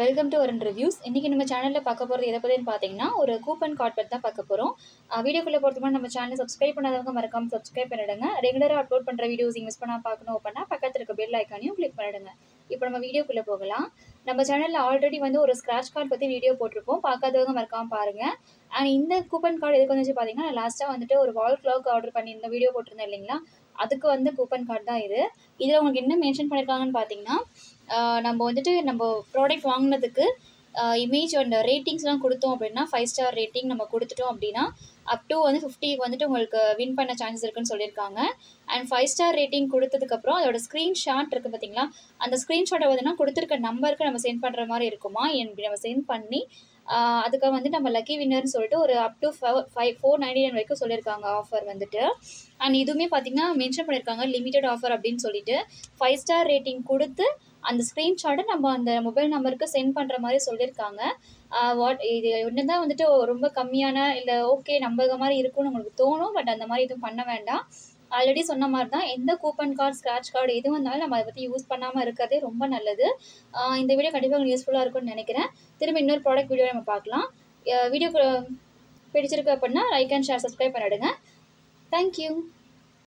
welcome to ஒரு reviews இன்றைக்கி நம்ம சேனலில் பார்க்க போகிறது எதை பற்றின்னு பார்த்தீங்கன்னா ஒரு கூப்பன் கார்ட் பற்றி தான் பார்க்க போகிறோம் வீடியோக்குள்ளே போகிறதுக்கு முன்னாடி நம்ம சேனலை சப்ஸ்கிரைப் பண்ணாதவங்க மறக்காம சப்ஸ்கிரைப் பண்ணிடுங்க ரெகுலராக அப்லோட் பண்ணுற வீடியோஸ் மிஸ் பண்ணால் பார்க்கணும் அப்படின்னா பக்கத்தில் இருக்க பெல் ஐக்கானையும் கிளிக் பண்ணிடுங்க இப்போ நம்ம வீடியோக்குள்ளே போகலாம் நம்ம சேனலில் ஆல்ரெடி வந்து ஒரு ஸ்க்ராட்ச் கார்டு பற்றி வீடியோ போட்டிருப்போம் பார்க்காதவங்க மறக்காம பாருங்கள் அண்ட் இந்த கூப்பன் கார்டு எதுக்கு வந்துச்சு பார்த்தீங்கன்னா நான் லாஸ்ட்டாக வந்துட்டு ஒரு வால் கிளாக் ஆர்டர் பண்ணி இந்த வீடியோ போட்டிருந்தேன் இல்லைங்களா அதுக்கு வந்து கூப்பன் கார்டு தான் இது இதில் உங்களுக்கு என்ன மென்ஷன் பண்ணியிருக்காங்கன்னு பார்த்தீங்கன்னா ஆஹ் நம்ம வந்துட்டு நம்ம ப்ராடக்ட் வாங்கினதுக்கு இமேஜ் அண்ட் ரேட்டிங்ஸ்லாம் கொடுத்தோம் அப்படின்னா ஃபைவ் ஸ்டார் ரேட்டிங் நம்ம கொடுத்துட்டோம் அப்படின்னா அப் டு வந்து ஃபிஃப்டிக்கு வந்துட்டு உங்களுக்கு வின் பண்ண சான்சஸ் இருக்குன்னு சொல்லியிருக்காங்க அண்ட் ஃபைவ் ஸ்டார் ரேட்டிங் கொடுத்ததுக்கப்புறம் அதோட ஸ்க்ரீன்ஷாட் இருக்குது பார்த்தீங்களா அந்த ஸ்க்ரீன்ஷாட்டை வந்து கொடுத்துருக்க நம்பருக்கு நம்ம சென்ட் பண்ணுற மாதிரி இருக்குமா இப்படி நம்ம சென்ட் பண்ணி ஆஹ் அதுக்கு வந்து நம்ம லக்கி வின்னர்னு சொல்லிட்டு ஒரு up to five four ninety nine வரைக்கும் சொல்லியிருக்காங்க ஆஃபர் வந்துட்டு அண்ட் இதுவுமே பார்த்தீங்கன்னா மென்ஷன் பண்ணியிருக்காங்க லிமிடெட் ஆஃபர் அப்படின்னு சொல்லிட்டு ஃபைவ் ஸ்டார் ரேட்டிங் கொடுத்து அந்த ஸ்க்ரீன்ஷாட்டை நம்ம அந்த மொபைல் நம்பருக்கு சென்ட் பண்ணுற மாதிரி சொல்லியிருக்காங்க வாட் இது ஒன்று தான் வந்துட்டு ரொம்ப கம்மியான இல்லை ஓகே நம்பக மாதிரி இருக்கும்னு உங்களுக்கு தோணும் பட் அந்த மாதிரி எதுவும் பண்ண வேண்டாம் ஆல்ரெடி சொன்ன மாதிரி தான் எந்த கூப்பன் கார்டு ஸ்க்ராட்ச் கார்டு எது வந்தாலும் நம்ம அதை பற்றி யூஸ் பண்ணாமல் இருக்கிறதே ரொம்ப நல்லது ஆஹ் இந்த வீடியோ கண்டிப்பாக உங்களுக்கு யூஸ்ஃபுல்லாக இருக்கும்னு நினைக்கிறேன் திரும்ப இன்னொரு ப்ராடக்ட் வீடியோ நம்ம பார்க்கலாம் வீடியோ பிடிச்சிருக்கு அப்படின்னா லைக் அண்ட் ஷேர் சப்ஸ்கிரைப் பண்ணிடுங்க தேங்க்யூ